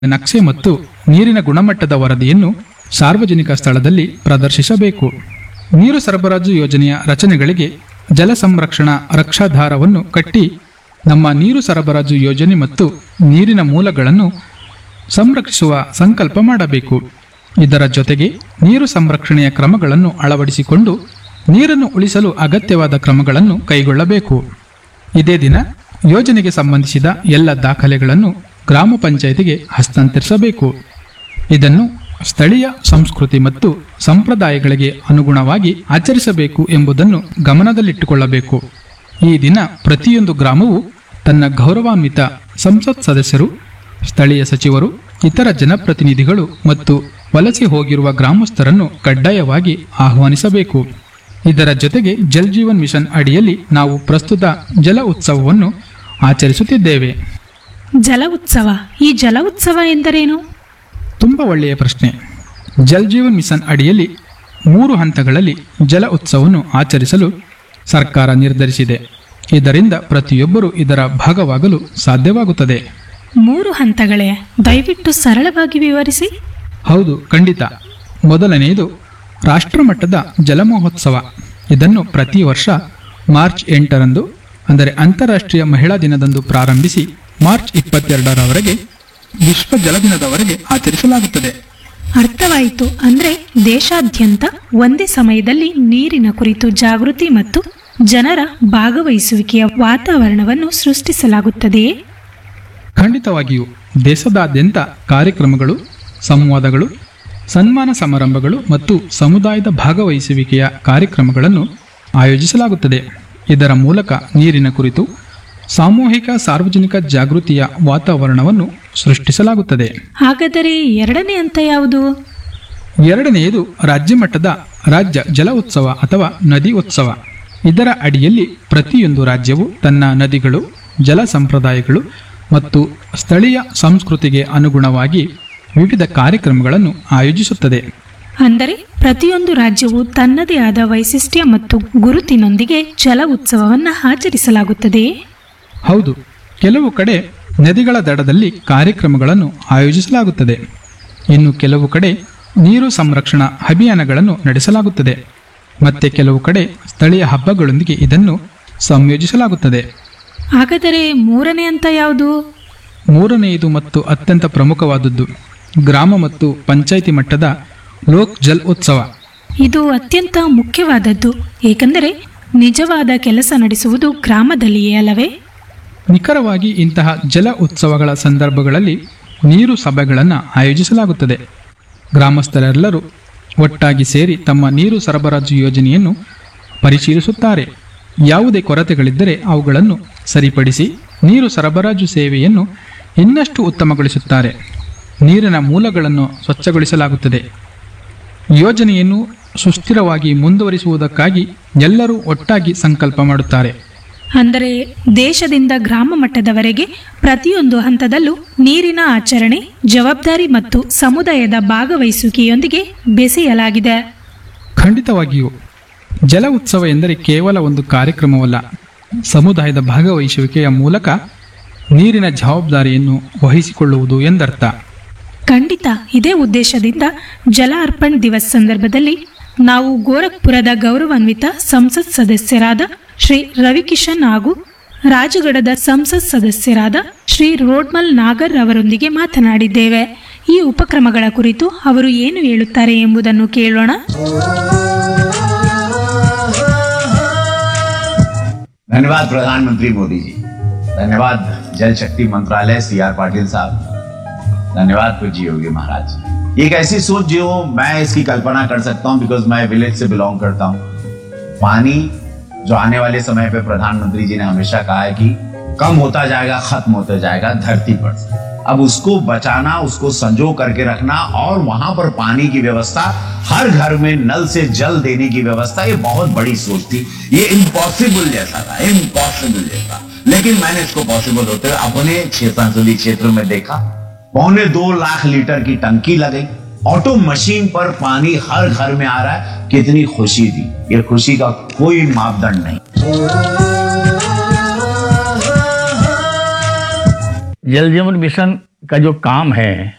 ನಕ್ಷೆ ಮತ್ತು ನೀರಿನ ಗುಣಮಟ್ಟದ ವರದಿಯನ್ನು ಸಾರ್ವಜನಿಕ ಸ್ಥಳದಲ್ಲಿ ಪ್ರದರ್ಶಿಸಬೇಕು ನೀರು ಸರಬರಾಜು ಯೋಜನೆಯ ರಚನೆಗಳಿಗೆ ಜಲ ಸಂರಕ್ಷಣಾ ರಕ್ಷಾಧಾರವನ್ನು ಕಟ್ಟಿ ನಮ್ಮ ನೀರು ಸರಬರಾಜು ಯೋಜನೆ ಮತ್ತು ನೀರಿನ ಮೂಲಗಳನ್ನು ಸಂರಕ್ಷಿಸುವ ಸಂಕಲ್ಪ ಮಾಡಬೇಕು ಇದರ ಜೊತೆಗೆ ನೀರು ಸಂರಕ್ಷಣೆಯ ಕ್ರಮಗಳನ್ನು ಅಳವಡಿಸಿಕೊಂಡು ನೀರನ್ನು ಉಳಿಸಲು ಅಗತ್ಯವಾದ ಕ್ರಮಗಳನ್ನು ಕೈಗೊಳ್ಳಬೇಕು ಇದೇ ದಿನ ಯೋಜನೆಗೆ ಸಂಬಂಧಿಸಿದ ಎಲ್ಲ ದಾಖಲೆಗಳನ್ನು ಗ್ರಾಮ ಪಂಚಾಯತಿಗೆ ಹಸ್ತಾಂತರಿಸಬೇಕು ಇದನ್ನು ಸ್ಥಳೀಯ ಸಂಸ್ಕೃತಿ ಮತ್ತು ಸಂಪ್ರದಾಯಗಳಿಗೆ ಅನುಗುಣವಾಗಿ ಆಚರಿಸಬೇಕು ಎಂಬುದನ್ನು ಗಮನದಲ್ಲಿಟ್ಟುಕೊಳ್ಳಬೇಕು ಈ ದಿನ ಪ್ರತಿಯೊಂದು ಗ್ರಾಮವು ತನ್ನ ಗೌರವಾನ್ವಿತ ಸಂಸತ್ ಸದಸ್ಯರು ಸ್ಥಳೀಯ ಸಚಿವರು ಇತರ ಜನಪ್ರತಿನಿಧಿಗಳು ಮತ್ತು ವಲಸೆ ಹೋಗಿರುವ ಗ್ರಾಮಸ್ಥರನ್ನು ಕಡ್ಡಾಯವಾಗಿ ಆಹ್ವಾನಿಸಬೇಕು ಇದರ ಜೊತೆಗೆ ಜಲ್ ಜೀವನ್ ಮಿಷನ್ ಅಡಿಯಲ್ಲಿ ನಾವು ಪ್ರಸ್ತುತ ಜಲ ಉತ್ಸವವನ್ನು ಆಚರಿಸುತ್ತಿದ್ದೇವೆ ಜಲ ಉತ್ಸವ ಈ ಜಲ ಉತ್ಸವ ಎಂದರೇನು ತುಂಬ ಒಳ್ಳೆಯ ಪ್ರಶ್ನೆ ಜಲ್ ಜೀವನ್ ಮಿಷನ್ ಅಡಿಯಲ್ಲಿ ಮೂರು ಹಂತಗಳಲ್ಲಿ ಜಲ ಉತ್ಸವವನ್ನು ಆಚರಿಸಲು ಸರ್ಕಾರ ನಿರ್ಧರಿಸಿದೆ ಇದರಿಂದ ಪ್ರತಿಯೊಬ್ಬರೂ ಇದರ ಭಾಗವಾಗಲು ಸಾಧ್ಯವಾಗುತ್ತದೆ ಮೂರು ಹಂತಗಳೇ ದಯವಿಟ್ಟು ಸರಳವಾಗಿ ವಿವರಿಸಿ ಹೌದು ಖಂಡಿತ ಮೊದಲನೆಯದು ರಾಷ್ಟ್ರಮಟ್ಟದ ಜಲ ಮಹೋತ್ಸವ ಇದನ್ನು ಪ್ರತಿ ವರ್ಷ ಮಾರ್ಚ್ ಎಂಟರಂದು ಅಂದರೆ ಅಂತಾರಾಷ್ಟ್ರೀಯ ಮಹಿಳಾ ದಿನದಂದು ಪ್ರಾರಂಭಿಸಿ ಮಾರ್ಚ್ ಇಪ್ಪತ್ತೆರಡರವರೆಗೆ ವಿಶ್ವ ಜಲ ದಿನದವರೆಗೆ ಆಚರಿಸಲಾಗುತ್ತದೆ ಅರ್ಥವಾಯಿತು ಅಂದ್ರೆ ದೇಶಾದ್ಯಂತ ಒಂದೇ ಸಮಯದಲ್ಲಿ ನೀರಿನ ಕುರಿತು ಜಾಗೃತಿ ಮತ್ತು ಜನರ ಭಾಗವಹಿಸುವಿಕೆಯ ವಾತಾವರಣವನ್ನು ಸೃಷ್ಟಿಸಲಾಗುತ್ತದೆಯೇ ಖಂಡಿತವಾಗಿಯೂ ದೇಶದಾದ್ಯಂತ ಕಾರ್ಯಕ್ರಮಗಳು ಸಂವಾದಗಳು ಸನ್ಮಾನ ಸಮಾರಂಭಗಳು ಮತ್ತು ಸಮುದಾಯದ ಭಾಗವಹಿಸುವಿಕೆಯ ಕಾರ್ಯಕ್ರಮಗಳನ್ನು ಆಯೋಜಿಸಲಾಗುತ್ತದೆ ಇದರ ಮೂಲಕ ನೀರಿನ ಕುರಿತು ಸಾಮೂಹಿಕ ಸಾರ್ವಜನಿಕ ಜಾಗೃತಿಯ ವಾತಾವರಣವನ್ನು ಸೃಷ್ಟಿಸಲಾಗುತ್ತದೆ ಹಾಗಾದರೆ ಎರಡನೇ ಹಂತ ಯಾವುದು ಎರಡನೆಯದು ರಾಜ್ಯ ಮಟ್ಟದ ರಾಜ್ಯ ಜಲ ಉತ್ಸವ ಅಥವಾ ನದಿ ಉತ್ಸವ ಇದರ ಅಡಿಯಲ್ಲಿ ಪ್ರತಿಯೊಂದು ರಾಜ್ಯವು ತನ್ನ ನದಿಗಳು ಜಲ ಸಂಪ್ರದಾಯಗಳು ಮತ್ತು ಸ್ಥಳೀಯ ಸಂಸ್ಕೃತಿಗೆ ಅನುಗುಣವಾಗಿ ವಿವಿಧ ಕಾರ್ಯಕ್ರಮಗಳನ್ನು ಆಯೋಜಿಸುತ್ತದೆ ಅಂದರೆ ಪ್ರತಿಯೊಂದು ರಾಜ್ಯವು ತನ್ನದೇ ಆದ ವೈಶಿಷ್ಟ್ಯ ಮತ್ತು ಗುರುತಿನೊಂದಿಗೆ ಜಲ ಉತ್ಸವವನ್ನು ಆಚರಿಸಲಾಗುತ್ತದೆಯೇ ಹೌದು ಕೆಲವು ಕಡೆ ನದಿಗಳ ದಡದಲ್ಲಿ ಕಾರ್ಯಕ್ರಮಗಳನ್ನು ಆಯೋಜಿಸಲಾಗುತ್ತದೆ ಇನ್ನು ಕೆಲವು ಕಡೆ ನೀರು ಸಂರಕ್ಷಣಾ ಅಭಿಯಾನಗಳನ್ನು ನಡೆಸಲಾಗುತ್ತದೆ ಮತ್ತೆ ಕೆಲವು ಕಡೆ ಸ್ಥಳೀಯ ಹಬ್ಬಗಳೊಂದಿಗೆ ಇದನ್ನು ಸಂಯೋಜಿಸಲಾಗುತ್ತದೆ ಹಾಗಾದರೆ ಮೂರನೇ ಹಂತ ಯಾವುದು ಮೂರನೆಯದು ಮತ್ತು ಅತ್ಯಂತ ಪ್ರಮುಖವಾದದ್ದು ಗ್ರಾಮ ಮತ್ತು ಪಂಚಾಯಿತಿ ಮಟ್ಟದ ಲೋಕ್ ಜಲ್ ಉತ್ಸವ ಇದು ಅತ್ಯಂತ ಮುಖ್ಯವಾದದ್ದು ಏಕೆಂದರೆ ನಿಜವಾದ ಕೆಲಸ ನಡೆಸುವುದು ಗ್ರಾಮದಲ್ಲಿಯೇ ಅಲ್ಲವೇ ನಿಖರವಾಗಿ ಇಂತಹ ಜಲ ಉತ್ಸವಗಳ ಸಂದರ್ಭಗಳಲ್ಲಿ ನೀರು ಸಭೆಗಳನ್ನು ಆಯೋಜಿಸಲಾಗುತ್ತದೆ ಗ್ರಾಮಸ್ಥರೆಲ್ಲರೂ ಒಟ್ಟಾಗಿ ಸೇರಿ ತಮ್ಮ ನೀರು ಸರಬರಾಜು ಯೋಜನೆಯನ್ನು ಪರಿಶೀಲಿಸುತ್ತಾರೆ ಯಾವುದೇ ಕೊರತೆಗಳಿದ್ದರೆ ಅವುಗಳನ್ನು ಸರಿಪಡಿಸಿ ನೀರು ಸರಬರಾಜು ಸೇವೆಯನ್ನು ಇನ್ನಷ್ಟು ಉತ್ತಮಗೊಳಿಸುತ್ತಾರೆ ನೀರಿನ ಮೂಲಗಳನ್ನು ಸ್ವಚ್ಛಗೊಳಿಸಲಾಗುತ್ತದೆ ಯೋಜನೆಯನ್ನು ಸುಸ್ಥಿರವಾಗಿ ಮುಂದುವರಿಸುವುದಕ್ಕಾಗಿ ಎಲ್ಲರೂ ಒಟ್ಟಾಗಿ ಸಂಕಲ್ಪ ಮಾಡುತ್ತಾರೆ ಅಂದರೆ ದೇಶದಿಂದ ಗ್ರಾಮ ಮಟ್ಟದವರೆಗೆ ಪ್ರತಿಯೊಂದು ಹಂತದಲ್ಲೂ ನೀರಿನ ಆಚರಣೆ ಜವಾಬ್ದಾರಿ ಮತ್ತು ಸಮುದಾಯದ ಭಾಗವಹಿಸುವಿಕೆಯೊಂದಿಗೆ ಬೆಸೆಯಲಾಗಿದೆ ಖಂಡಿತವಾಗಿಯೂ ಜಲ ಉತ್ಸವ ಎಂದರೆ ಕೇವಲ ಒಂದು ಕಾರ್ಯಕ್ರಮವಲ್ಲ ಸಮುದಾಯದ ಭಾಗವಹಿಸುವಿಕೆಯ ಮೂಲಕ ನೀರಿನ ಜವಾಬ್ದಾರಿಯನ್ನು ವಹಿಸಿಕೊಳ್ಳುವುದು ಎಂದರ್ಥ ಖಂಡಿತ ಇದೇ ಉದ್ದೇಶದಿಂದ ಜಲ ಅರ್ಪಣ್ ದಿವಸ್ ಸಂದರ್ಭದಲ್ಲಿ ನಾವು ಗೋರಖ್ಪುರದ ಗೌರವಾನ್ವಿತ ಸಂಸತ್ ಸದಸ್ಯರಾದ ಶ್ರೀ ರವಿಕಿಶನ್ ಹಾಗೂ ರಾಜಗಢದ ಸಂಸತ್ ಸದಸ್ಯರಾದ ಶ್ರೀ ರೋಡ್ಮಲ್ ನಾಗರ್ ಅವರೊಂದಿಗೆ ಮಾತನಾಡಿದ್ದೇವೆ ಈ ಉಪಕ್ರಮಗಳ ಕುರಿತು ಅವರು ಏನು ಹೇಳುತ್ತಾರೆ ಎಂಬುದನ್ನು ಕೇಳೋಣ धन्यवाद प्रधानमंत्री मोदी जी धन्यवाद जल शक्ति मंत्रालय सी आर पाटिल साहब धन्यवाद पूज्य योगी महाराज ये एक ऐसी सोच जो मैं इसकी कल्पना कर सकता हूँ बिकॉज मैं विलेज से बिलोंग करता हूँ पानी जो आने वाले समय पे प्रधानमंत्री जी ने हमेशा कहा है कि कम होता जाएगा खत्म होता जाएगा धरती पर से। अब उसको बचाना उसको संजो करके रखना और वहां पर पानी की व्यवस्था हर घर में नल से जल देने की व्यवस्था ये बहुत बड़ी सोच थी ये इम्पॉसिबल जैसा था इम्पॉसिबल जैसा लेकिन मैंने इसको पॉसिबल होते हुए अपने क्षेत्र संसदीय क्षेत्र में देखा पौने दो लाख लीटर की टंकी लगई ऑटो मशीन पर पानी हर घर में आ रहा है कितनी खुशी थी ये खुशी का कोई मापदंड नहीं जल जीवन मिशन का जो काम है